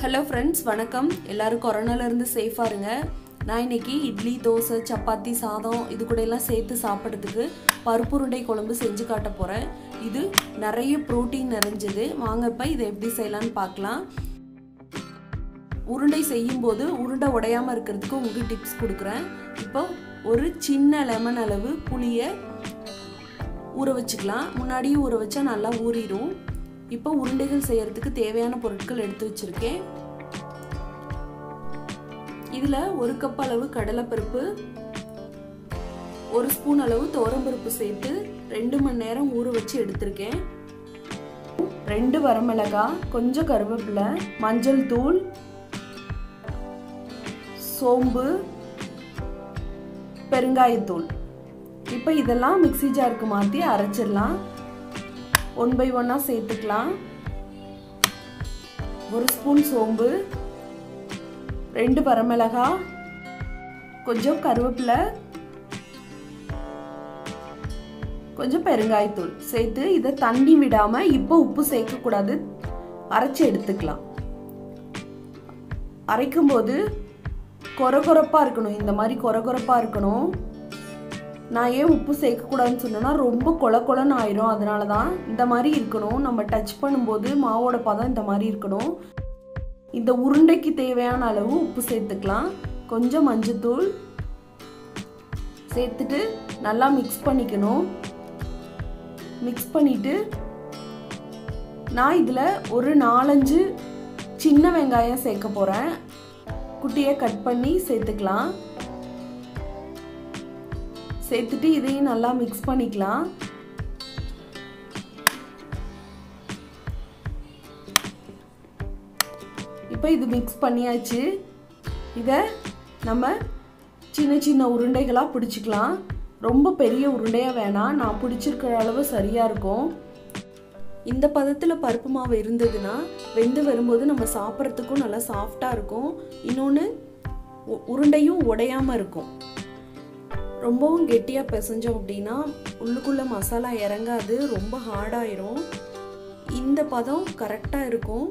hello friends வணக்கம் எல்லாரும் கொரோனாலேருந்து சேஃபாக இருங்க நான் இன்னைக்கு இட்லி தோசை சப்பாத்தி சாதம் இது கூட எல்லாம் சேர்த்து சாப்பிட்றதுக்கு பருப்புருண்டை குழம்பு செஞ்சு காட்ட போகிறேன் இது நிறைய ப்ரோட்டீன் நிறைஞ்சது வாங்க இப்போ இதை எப்படி செய்யலாம்னு பார்க்கலாம் உருண்டை செய்யும்போது உருண்டை உடையாமல் இருக்கிறதுக்கு உங்களுக்கு டிப்ஸ் கொடுக்குறேன் இப்போ ஒரு சின்ன லெமன் அளவு புளியை ஊற வச்சுக்கலாம் முன்னாடியே ஊற வச்சா நல்லா ஊறிடும் இப்போ உருண்டைகள் செய்யறதுக்கு தேவையான பொருட்கள் எடுத்து வச்சிருக்கேன் இதில் ஒரு கப் அளவு கடலைப்பருப்பு ஒரு ஸ்பூன் அளவு துவரம்பருப்பு சேர்த்து ரெண்டு மணி நேரம் ஊற வச்சு எடுத்திருக்கேன் ரெண்டு வரமிளகாய் கொஞ்சம் கருவேப்பிலை மஞ்சள் தூள் சோம்பு பெருங்காயத்தூள் இப்போ இதெல்லாம் மிக்சி ஜாருக்கு மாற்றி அரைச்சிடலாம் ஒன் பை ஒன்னாக சேர்த்துக்கலாம் ஒரு ஸ்பூன் சோம்பு ரெண்டு வரமிளகா கொஞ்சம் கருவேப்பிலை கொஞ்சம் பெருங்காயத்தூள் சேர்த்து இதை தண்ணி விடாமல் இப்போ உப்பு சேர்க்கக்கூடாது அரைச்சி எடுத்துக்கலாம் அரைக்கும்போது கொரகொரப்பாக இருக்கணும் இந்த மாதிரி கொரகொரப்பாக இருக்கணும் நான் ஏன் உப்பு சேர்க்கக்கூடாதுன்னு சொன்னேன்னா ரொம்ப கொல கொலன்னு ஆயிரும் அதனால தான் இந்த மாதிரி இருக்கணும் நம்ம டச் பண்ணும்போது மாவோட பதம் இந்த மாதிரி இருக்கணும் இந்த உருண்டைக்கு தேவையான அளவு உப்பு சேர்த்துக்கலாம் கொஞ்சம் மஞ்சத்தூள் சேர்த்துட்டு நல்லா மிக்ஸ் பண்ணிக்கணும் மிக்ஸ் பண்ணிட்டு நான் இதில் ஒரு நாலஞ்சு சின்ன வெங்காயம் சேர்க்க போகிறேன் குட்டியை கட் பண்ணி சேர்த்துக்கலாம் சேர்த்துட்டு இதையும் நல்லா மிக்ஸ் பண்ணிக்கலாம் இப்போ இது மிக்ஸ் பண்ணியாச்சு இதை நம்ம சின்ன சின்ன உருண்டைகளாக பிடிச்சிக்கலாம் ரொம்ப பெரிய உருண்டையாக வேணாம் நான் பிடிச்சிருக்கிற அளவு சரியாக இருக்கும் இந்த பதத்தில் பருப்பு மாவு இருந்ததுன்னா வெந்து வரும்போது நம்ம சாப்பிட்றதுக்கும் நல்லா சாஃப்டாக இருக்கும் இன்னொன்று உருண்டையும் உடையாமல் இருக்கும் ரொம்பவும் கெட்டியாக பிசைஞ்சோம் அப்படின்னா உள்ளுக்குள்ளே மசாலா இறங்காது ரொம்ப ஹார்டாயிரும் இந்த பதம் கரெக்டாக இருக்கும்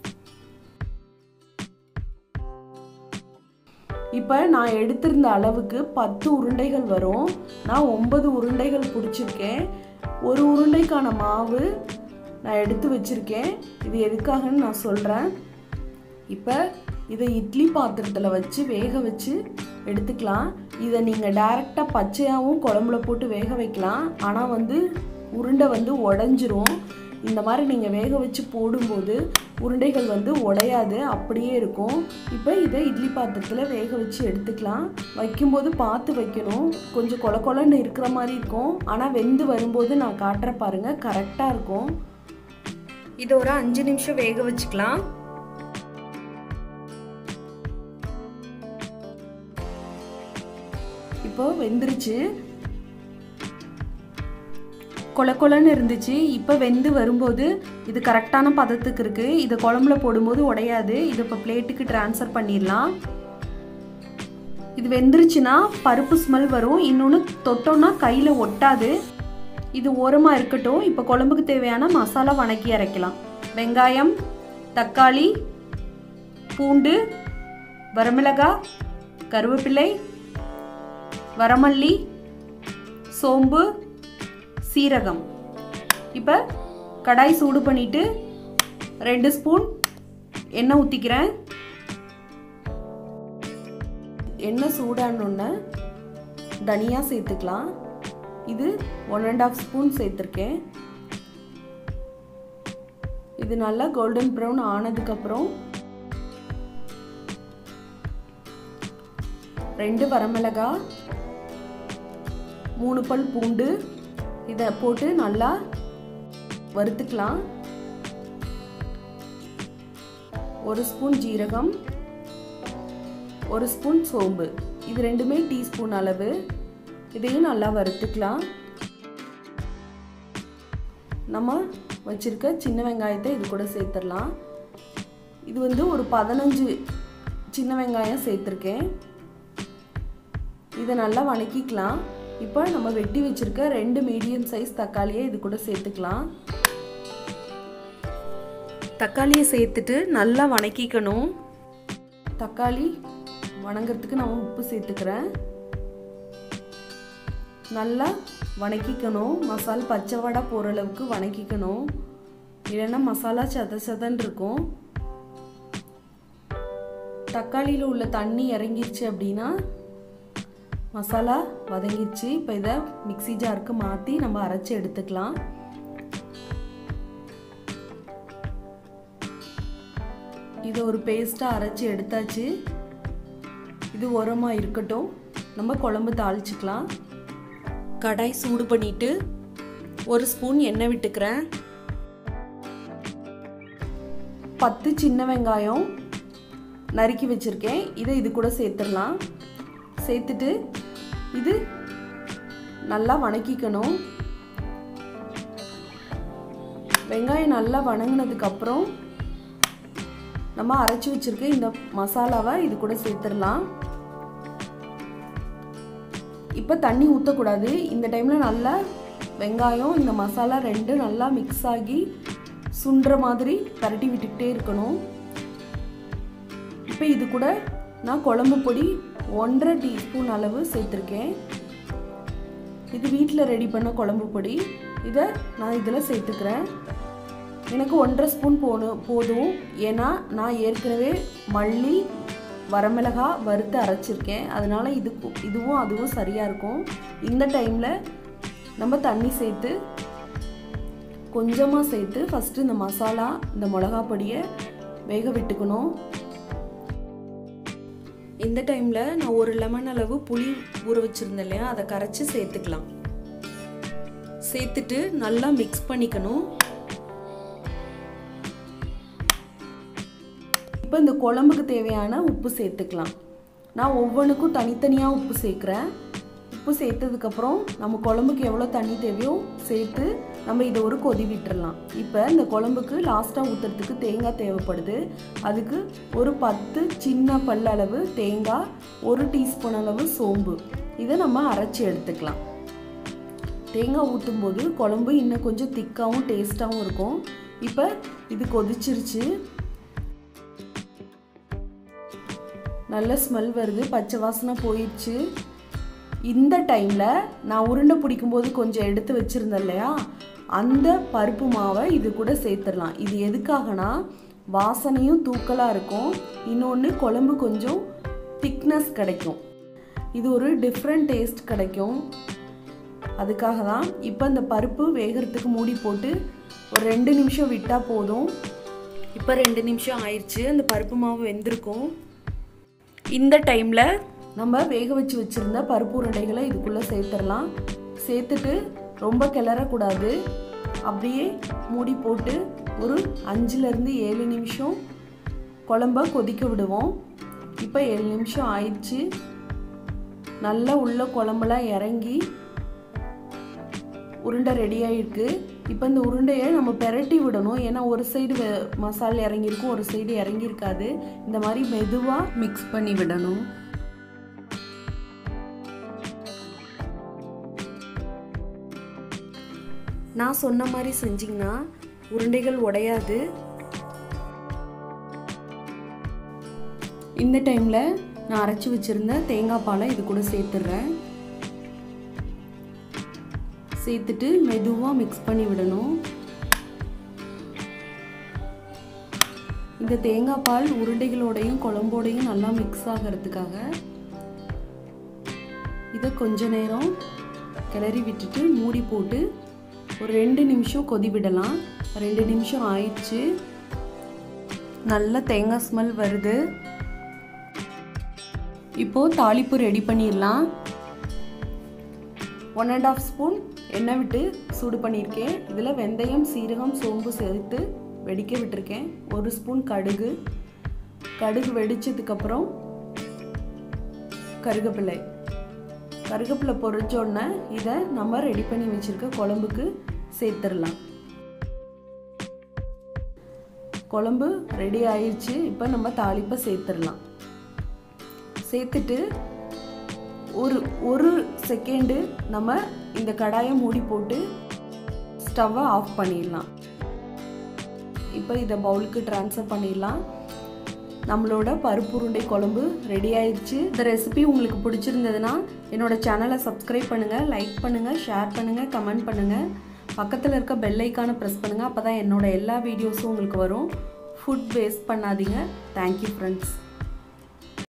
இப்போ நான் எடுத்திருந்த அளவுக்கு பத்து உருண்டைகள் வரும் நான் ஒன்பது உருண்டைகள் பிடிச்சிருக்கேன் ஒரு உருண்டைக்கான மாவு நான் எடுத்து வச்சுருக்கேன் இது எதுக்காகன்னு நான் சொல்கிறேன் இப்போ இதை இட்லி பாத்திரத்தில் வச்சு வேக வச்சு எடுத்துக்கலாம் இதை நீங்கள் டைரெக்டாக பச்சையாகவும் குழம்புல போட்டு வேக வைக்கலாம் ஆனால் வந்து உருண்டை வந்து உடஞ்சிரும் இந்த மாதிரி நீங்கள் வேக வச்சு போடும்போது உருண்டைகள் வந்து உடையாது அப்படியே இருக்கும் இப்போ இதை இட்லி பாத்திரத்தில் வேக வச்சு எடுத்துக்கலாம் வைக்கும்போது பார்த்து வைக்கணும் கொஞ்சம் கொல கொலன்னு இருக்கிற மாதிரி இருக்கும் ஆனால் வெந்து வரும்போது நான் காட்டுற பாருங்கள் கரெக்டாக இருக்கும் இதை ஒரு அஞ்சு நிமிஷம் வேக வச்சுக்கலாம் இப்போ வெந்துருச்சு கொல கொலன்னு இருந்துச்சு இப்போ வெந்து வரும்போது இது கரெக்டான பதத்துக்கு இருக்குது இதை குழம்புல போடும்போது உடையாது இதை இப்போ பிளேட்டுக்கு ட்ரான்ஸ்ஃபர் பண்ணிடலாம் இது வெந்துருச்சுன்னா பருப்பு ஸ்மெல் வரும் இன்னொன்று தொட்டோன்னா கையில் ஒட்டாது இது ஓரமாக இருக்கட்டும் இப்போ குழம்புக்கு தேவையான மசாலா வணக்கி அரைக்கலாம் வெங்காயம் தக்காளி பூண்டு வரமிளகாய் கருவேப்பிலை வரமல்லி சோம்பு சீரகம் இப்போ கடாய் சூடு பண்ணிவிட்டு ரெண்டு ஸ்பூன் எண்ணெய் ஊற்றிக்கிறேன் எண்ணெய் சூடானோடனே தனியாக சேர்த்துக்கலாம் இது ஒன் அண்ட் ஆஃப் ஸ்பூன் சேர்த்துருக்கேன் இது நல்லா கோல்டன் ப்ரௌன் ஆனதுக்கப்புறம் ரெண்டு வரமிளகாய் மூணு பல் பூண்டு இதை போட்டு நல்லா வறுத்துக்கலாம் ஒரு ஸ்பூன் ஜீரகம் ஒரு ஸ்பூன் சோம்பு இது ரெண்டுமே டீஸ்பூன் அளவு இதையும் நல்லா வறுத்துக்கலாம் நம்ம வச்சுருக்க சின்ன வெங்காயத்தை இது கூட சேர்த்துடலாம் இது வந்து ஒரு பதினஞ்சு சின்ன வெங்காயம் சேர்த்துருக்கேன் இதை நல்லா வணக்கிக்கலாம் இப்போ நம்ம வெட்டி வச்சுருக்க ரெண்டு மீடியம் சைஸ் தக்காளியை இது கூட சேர்த்துக்கலாம் தக்காளியை சேர்த்துட்டு நல்லா வணக்கிக்கணும் தக்காளி வணங்குறதுக்கு நான் உப்பு சேர்த்துக்கிறேன் நல்லா வணக்கிக்கணும் மசால் பச்சை வடை போகிற அளவுக்கு வணக்கிக்கணும் இல்லைன்னா மசாலா சத சதன் இருக்கும் தக்காளியில் உள்ள தண்ணி இறங்கிருச்சு அப்படின்னா மசாலா வதங்கிருச்சு இப்போ இதை மிக்சி ஜாருக்கு மாற்றி நம்ம அரைச்சி எடுத்துக்கலாம் இதை ஒரு பேஸ்ட்டாக அரைச்சி எடுத்தாச்சு இது உரமாக இருக்கட்டும் நம்ம குழம்பு தாளிச்சிக்கலாம் கடாய் சூடு பண்ணிட்டு ஒரு ஸ்பூன் எண்ணெய் விட்டுக்கிறேன் பத்து சின்ன வெங்காயம் நறுக்கி வச்சுருக்கேன் இதை இது கூட சேர்த்துடலாம் சேர்த்துட்டு இது நல்லா வணக்கிக்கணும் வெங்காயம் நல்லா வணங்கினதுக்கப்புறம் நம்ம அரைச்சி வச்சுருக்க இந்த மசாலாவை இது கூட சேர்த்துடலாம் இப்போ தண்ணி ஊற்றக்கூடாது இந்த டைமில் நல்லா வெங்காயம் இந்த மசாலா ரெண்டு நல்லா மிக்ஸ் ஆகி சுண்டுற மாதிரி பரட்டி விட்டுக்கிட்டே இருக்கணும் இப்போ இது கூட நான் குழம்பு பொடி ஒன்றரை டீஸ்பூன் அளவு சேர்த்துருக்கேன் இது வீட்டில் ரெடி பண்ண குழம்பு பொடி இதை நான் இதில் சேர்த்துக்கிறேன் எனக்கு ஒன்றரை ஸ்பூன் போணும் போதும் ஏன்னா நான் ஏற்கனவே மல்லி வரமிளகா வறுத்து அரைச்சிருக்கேன் அதனால் இது இதுவும் அதுவும் சரியாக இருக்கும் இந்த டைமில் நம்ம தண்ணி சேர்த்து கொஞ்சமாக சேர்த்து ஃபஸ்ட்டு இந்த மசாலா இந்த மிளகா பொடியை வேக விட்டுக்கணும் இந்த டைமில் நான் ஒரு லெமன் அளவு புளி ஊற வச்சுருந்தேன் இல்லையா அதை கரைச்சி சேர்த்துக்கலாம் சேர்த்துட்டு நல்லா மிக்ஸ் பண்ணிக்கணும் இப்போ இந்த குழம்புக்கு தேவையான உப்பு சேர்த்துக்கலாம் நான் ஒவ்வொன்றுக்கும் தனித்தனியாக உப்பு சேர்க்குறேன் உப்பு சேர்த்ததுக்கப்புறம் நம்ம குழம்புக்கு எவ்வளோ தண்ணி தேவையோ சேர்த்து நம்ம இதை ஒரு கொதி விட்டுறலாம் இப்போ இந்த குழம்புக்கு லாஸ்ட்டாக ஊற்றுறதுக்கு தேங்காய் தேவைப்படுது அதுக்கு ஒரு பத்து சின்ன பல்லளவு தேங்காய் ஒரு டீஸ்பூன் அளவு சோம்பு இதை நம்ம அரைச்சி எடுத்துக்கலாம் தேங்காய் ஊற்றும் போது குழம்பு இன்னும் கொஞ்சம் திக்காகவும் டேஸ்ட்டாகவும் இருக்கும் இப்போ இது கொதிச்சிருச்சு நல்ல ஸ்மெல் வருது பச்சை வாசனை போயிடுச்சு இந்த டைமில் நான் உருண்டை பிடிக்கும்போது கொஞ்சம் எடுத்து வச்சுருந்தேன் இல்லையா அந்த பருப்பு மாவை இது கூட சேர்த்துடலாம் இது எதுக்காகனா வாசனையும் தூக்கலாக இருக்கும் இன்னொன்று குழம்பு கொஞ்சம் திக்னஸ் கிடைக்கும் இது ஒரு டிஃப்ரெண்ட் டேஸ்ட் கிடைக்கும் அதுக்காக தான் இப்போ இந்த பருப்பு வேகிறதுக்கு மூடி போட்டு ஒரு ரெண்டு நிமிஷம் விட்டால் போதும் இப்போ ரெண்டு நிமிஷம் ஆயிடுச்சு அந்த பருப்பு மாவு வெந்திருக்கும் இந்த டைமில் நம்ம வேக வச்சு வச்சுருந்த பருப்பு உருண்டைகளை இதுக்குள்ளே சேர்த்துடலாம் சேர்த்துட்டு ரொம்ப கிளறக்கூடாது அப்படியே மூடி போட்டு ஒரு அஞ்சுலேருந்து ஏழு நிமிஷம் குழம்ப கொதிக்க விடுவோம் இப்போ ஏழு நிமிஷம் ஆயிடுச்சு நல்லா உள்ள குழம்புலாம் இறங்கி உருண்டை ரெடி ஆகிருக்கு இப்போ இந்த உருண்டையை நம்ம பெரட்டி விடணும் ஏன்னா ஒரு சைடு மசாலா இறங்கியிருக்கும் ஒரு சைடு இறங்கியிருக்காது இந்த மாதிரி மெதுவாக மிக்ஸ் பண்ணி விடணும் நான் சொன்ன மாதிரி செஞ்சிங்கன்னா உருண்டைகள் உடையாது இந்த டைமில் நான் அரைச்சி வச்சுருந்த தேங்காய் பாலை இது கூட சேர்த்துடுறேன் சேர்த்துட்டு மெதுவாக மிக்ஸ் பண்ணி விடணும் இந்த தேங்காய் பால் உருண்டைகளோடையும் குழம்போடையும் நல்லா மிக்ஸ் ஆகிறதுக்காக இதை கொஞ்ச நேரம் கிளறி விட்டுட்டு மூடி போட்டு ஒரு ரெண்டு நிமிஷம் கொதி விடலாம் ரெண்டு நிமிஷம் ஆயிடுச்சு நல்ல தேங்காய் ஸ்மெல் வருது இப்போது தாளிப்பு ரெடி பண்ணிடலாம் ஒன் அண்ட் ஆஃப் ஸ்பூன் எண்ணெய் விட்டு சூடு பண்ணியிருக்கேன் இதில் வெந்தயம் சீரகம் சோம்பு சேர்த்து வெடிக்க விட்டுருக்கேன் ஒரு ஸ்பூன் கடுகு கடுகு வெடிச்சதுக்கப்புறம் கருகப்பிள்ளை கருகப்பிள்ளை பொறிச்சோடனே இதை நம்ம ரெடி பண்ணி வச்சுருக்க குழம்புக்கு சேர்த்துடலாம் குழம்பு ரெடி ஆயிடுச்சு இப்போ நம்ம தாளிப்பை சேர்த்துடலாம் சேர்த்துட்டு ஒரு ஒரு செகண்டு நம்ம இந்த கடாயை மூடி போட்டு ஸ்டவ்வை ஆஃப் பண்ணிடலாம் இப்போ இதை பவுலுக்கு ட்ரான்ஸ்ஃபர் பண்ணிடலாம் நம்மளோட பருப்பு உருண்டை குழம்பு ரெடி ஆயிடுச்சு இந்த ரெசிபி உங்களுக்கு பிடிச்சிருந்ததுன்னா என்னோட சேனலை சப்ஸ்கிரைப் பண்ணுங்கள் லைக் பண்ணுங்கள் ஷேர் பண்ணுங்கள் கமெண்ட் பண்ணுங்கள் பக்கத்தில் இருக்க பெல் ஐக்கானை ப்ரெஸ் பண்ணுங்கள் அப்போ தான் என்னோட எல்லா வீடியோஸும் உங்களுக்கு வரும் ஃபுட் வேஸ்ட் பண்ணாதீங்க தேங்க்யூ ஃப்ரெண்ட்ஸ்